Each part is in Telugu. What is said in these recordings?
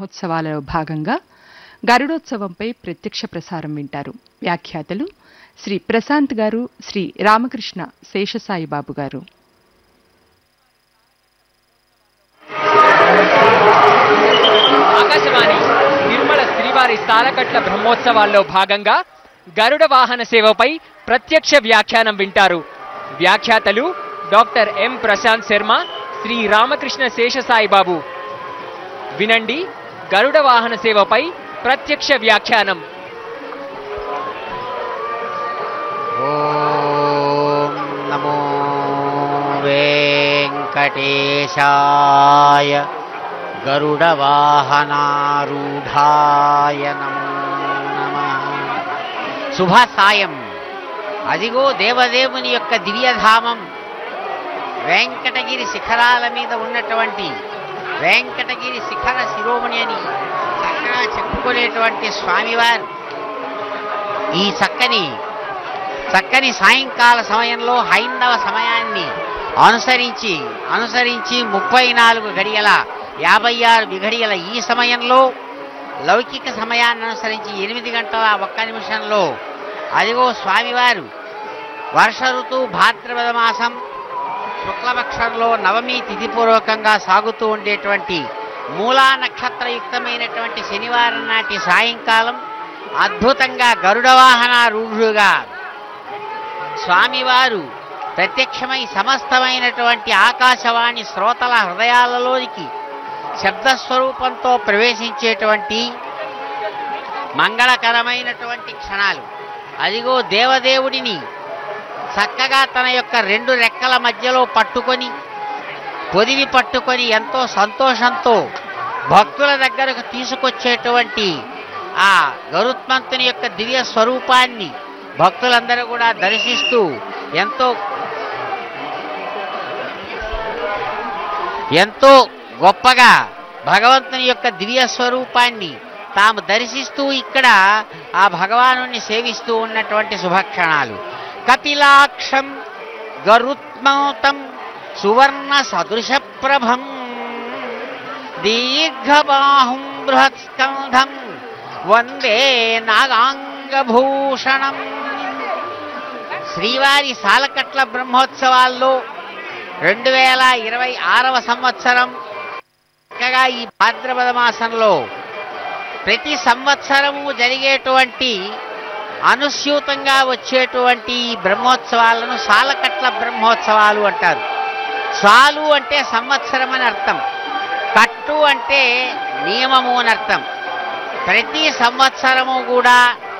బ్రహ్మోత్సవాలలో భాగంగా గరుడోత్సవంపై ప్రత్యక్ష ప్రసారం వింటారు వ్యాఖ్యాతలు శ్రీ ప్రశాంత్ గారు శ్రీ రామకృష్ణ శేషసాయిబాబు గారు ఆకాశవాణి తిరుమల శ్రీవారి సాలకట్ల బ్రహ్మోత్సవాల్లో భాగంగా గరుడ వాహన సేవపై ప్రత్యక్ష వ్యాఖ్యానం వింటారు వ్యాఖ్యాతలు డాక్టర్ ఎం ప్రశాంత్ శర్మ శ్రీ రామకృష్ణ శేషసాయిబాబు వినండి గరుడ వాహన సేవపై ప్రత్యక్ష వ్యాఖ్యానం ఓం నమో వెంకటేశాయ గరుడవాహనారూఢాయ నమో నమః శుభ సాయం అదిగో దేవదేవుని యొక్క దివ్యధామం వెంకటగిరి శిఖరాల మీద ఉన్నటువంటి వెంకటగిరి శిఖర శిరోమణి అని చక్కగా చెప్పుకునేటువంటి స్వామివారు ఈ చక్కని చక్కని సాయంకాల సమయంలో హైందవ సమయాన్ని అనుసరించి అనుసరించి ముప్పై నాలుగు గడియల యాభై ఆరు విఘడియల ఈ సమయంలో లౌకిక సమయాన్ని అనుసరించి ఎనిమిది గంటల ఒక్క నిమిషంలో అదిగో స్వామివారు వర్ష ఋతువు భాద్రపద మాసం శుక్లపక్షంలో నవమి తిథిపూర్వకంగా సాగుతూ ఉండేటువంటి మూలా నక్షత్రయుక్తమైనటువంటి శనివారం నాటి సాయంకాలం అద్భుతంగా గరుడవాహన రూఢుగా స్వామివారు ప్రత్యక్షమై సమస్తమైనటువంటి ఆకాశవాణి శ్రోతల హృదయాలలోనికి శబ్దస్వరూపంతో ప్రవేశించేటువంటి మంగళకరమైనటువంటి క్షణాలు అదిగో దేవదేవుడిని చక్కగా తన యొక్క రెండు రెక్కల మధ్యలో పట్టుకొని పొదివి పట్టుకొని ఎంతో సంతోషంతో భక్తుల దగ్గరకు తీసుకొచ్చేటువంటి ఆ గరుత్మంతుని యొక్క దివ్య స్వరూపాన్ని భక్తులందరూ కూడా దర్శిస్తూ ఎంతో ఎంతో గొప్పగా భగవంతుని యొక్క దివ్య స్వరూపాన్ని తాము దర్శిస్తూ ఇక్కడ ఆ భగవాను సేవిస్తూ ఉన్నటువంటి శుభక్షణాలు కపిలాక్షం గరుత్మౌతం సువర్ణ సదృశ ప్రభం దీర్ఘబాహుం బృహత్స్కంధం వందే నాగాంగభూషణం శ్రీవారి సాలకట్ల బ్రహ్మోత్సవాల్లో రెండు వేల ఇరవై ఆరవ సంవత్సరం చక్కగా ఈ భాద్రపద మాసంలో ప్రతి సంవత్సరము జరిగేటువంటి అనుస్యూతంగా వచ్చేటువంటి ఈ బ్రహ్మోత్సవాలను సాలకట్ల బ్రహ్మోత్సవాలు అంటారు సాలు అంటే సంవత్సరం అని అర్థం కట్టు అంటే నియమము అని అర్థం ప్రతి సంవత్సరము కూడా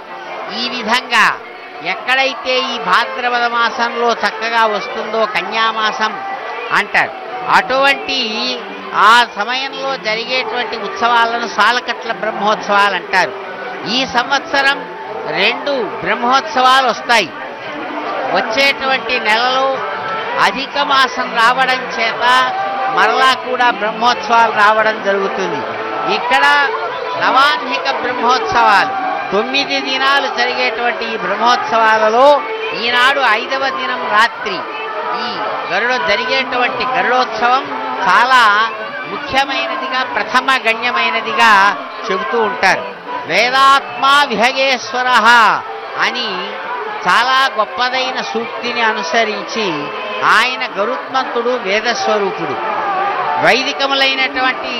ఈ విధంగా ఎక్కడైతే ఈ భాద్రపద మాసంలో చక్కగా వస్తుందో కన్యామాసం అంటారు అటువంటి ఆ సమయంలో జరిగేటువంటి ఉత్సవాలను సాలకట్ల బ్రహ్మోత్సవాలు అంటారు ఈ సంవత్సరం రెండు బ్రహ్మోత్సవాలు వస్తాయి వచ్చేటువంటి నెలలో అధిక మాసం రావడం చేత మరలా కూడా బ్రహ్మోత్సవాలు రావడం జరుగుతుంది ఇక్కడ నవాన్హిక బ్రహ్మోత్సవాలు తొమ్మిది దినాలు జరిగేటువంటి ఈ బ్రహ్మోత్సవాలలో ఈనాడు ఐదవ దినం రాత్రి ఈ గరుడ జరిగేటువంటి గరుడోత్సవం చాలా ముఖ్యమైనదిగా ప్రథమ గణ్యమైనదిగా చెబుతూ ఉంటారు వేదాత్మా విహగేశ్వర అని చాలా గొప్పదైన సూక్తిని అనుసరించి ఆయన గరుత్మంతుడు వేదస్వరూపుడు వైదికములైనటువంటి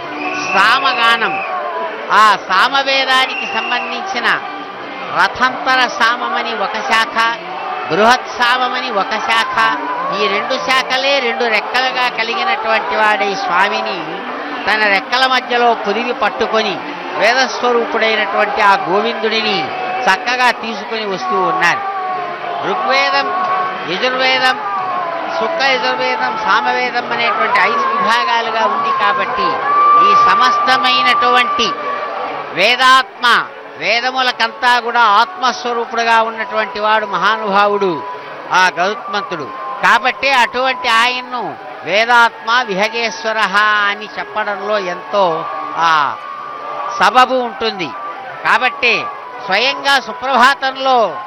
సామగానం ఆ సామవేదానికి సంబంధించిన రథంతర సామమని ఒక శాఖ బృహత్ సామమని ఒక శాఖ ఈ రెండు శాఖలే రెండు రెక్కలుగా కలిగినటువంటి వాడే స్వామిని తన రెక్కల మధ్యలో పొదిగి పట్టుకొని వేదస్వరూపుడైనటువంటి ఆ గోవిందుడిని చక్కగా తీసుకొని వస్తూ ఉన్నారు ఋగ్వేదం యజుర్వేదం శుక్ల యజుర్వేదం సామవేదం అనేటువంటి ఐదు విభాగాలుగా ఉంది కాబట్టి ఈ సమస్తమైనటువంటి వేదాత్మ వేదములకంతా కూడా ఆత్మస్వరూపుడుగా ఉన్నటువంటి వాడు మహానుభావుడు ఆ గరుత్మంతుడు కాబట్టి అటువంటి ఆయన్ను వేదాత్మ విహగేశ్వర అని చెప్పడంలో ఎంతో ఆ సబబు ఉంటుంది కాబట్టి స్వయంగా సుప్రభాతంలో